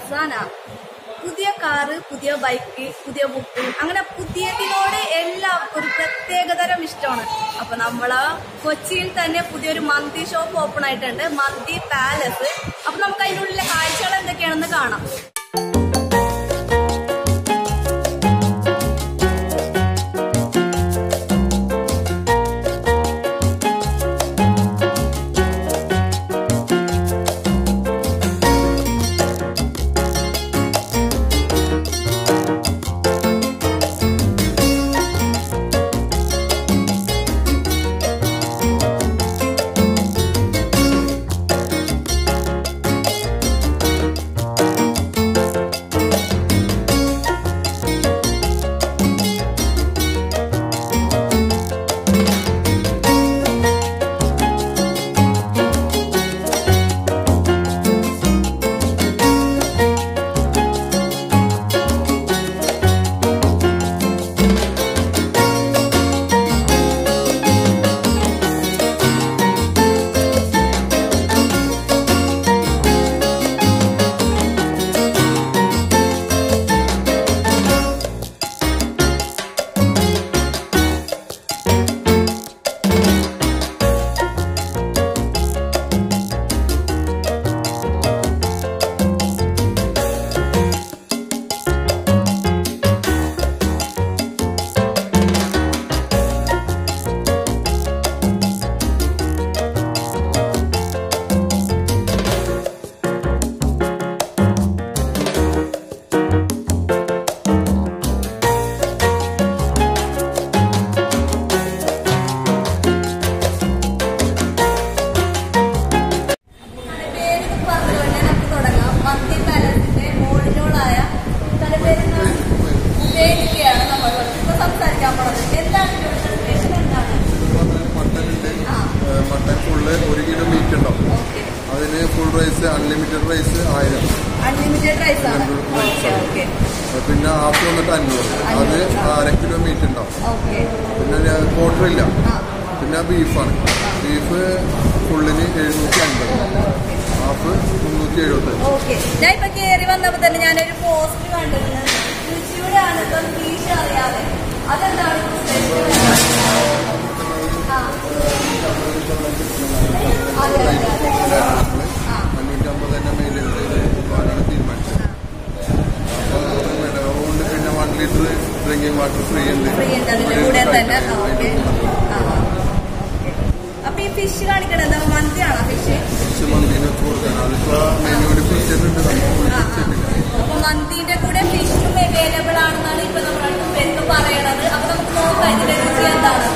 ഫർസാന പുതിയ കാറ് പുതിയ ബൈക്ക് പുതിയ ബുക്ക് അങ്ങനെ പുതിയതിനോട് എല്ലാം ഒരു പ്രത്യേകതരം ഇഷ്ടമാണ് അപ്പൊ നമ്മള് കൊച്ചിയിൽ തന്നെ പുതിയൊരു മന്തി ഷോപ്പ് ഓപ്പൺ ആയിട്ടുണ്ട് മന്തി പാലസ് അപ്പൊ നമുക്ക് അതിനുള്ളിലെ കാഴ്ചകൾ എന്തൊക്കെയാണെന്ന് കാണാം പേര് പറഞ്ഞുകൊണ്ട് നമുക്ക് തുടങ്ങാം മന്തി പാലസിന്റെ മോളിനോളായ തലപേരുന്ന വേദിക്കയാണ് നമ്മൾ ഇപ്പൊ സംസാരിക്കാൻ പോണത് എന്താണ് ഇവിടുത്തെ സ്പെഷ്യൽ എന്താണ് മട്ടനുണ്ട് ആ. മട്ടൻ ഫുള്ള് ഒരു കിലോ മീറ്റ് ഉണ്ടാവും ഓക്കെ അതിന് ഫുൾ റൈസ് അൺലിമിറ്റഡ് റൈസ് ആയിരം അൺലിമിറ്റഡ് റൈസ് ആണ് ഓക്കെ ഓക്കെ പിന്നെ ഹാഫ് വന്നിട്ട് അഞ്ഞൂറ് അത് അര കിലോ മീറ്റ് ഉണ്ടാവും ഓക്കെ പിന്നെ ക്വാർട്ടർ ഇല്ല ആ പിന്നെ ബീഫാണ് ബീഫ് ഫുള്ളിന് എഴുന്നൂറ്റി അൻപത് ഹാഫ് മുന്നൂറ്റി എഴുപത്തഞ്ച് ഓക്കെ ഞാൻ ഇപ്പൊ കയറി വന്നപ്പോ തന്നെ ഞാനൊരു പോസ്റ്റ് കണ്ടിരുന്നു രുചിയുടെ ആണ് ഇപ്പം ഫീഷ് അറിയാതെ അതെന്താണ് ആ. അതെ അതെ അതെ ആ. അഞ്ഞൂറ്റി അമ്പത് തന്നെ മെയിലാണ് തീരുമാനിച്ചത് അപ്പോൾ അതുകൊണ്ട് പിന്നെ one litre drinking water free ഉണ്ട് ഫ്രീ ഉണ്ട് അതിന്റെ കൂടെ തന്നെ ഓക്കെ അപ്പൊ ഈ ഫിഷ് കാണിക്കണത് മന്തിയാണോ ഫിഷ് ഫിഷ് മന്തിന് വെച്ച് കൊടുക്കാൻ അതിപ്പോൾ മെനുവിൽ പിടിച്ചിട്ടുണ്ട് നമ്മൾ വിളിച്ചിട്ടില്ല അപ്പൊ മന്തിന്റെ കൂടെ ഫിഷും അവൈലബിൾ ആണെന്നാണ് ഇപ്പൊ നമ്മൾ എന്ന് പറയണത് അപ്പൊ നമുക്ക് നോക്കാം ഇതിന്റെ രുചി എന്താണ്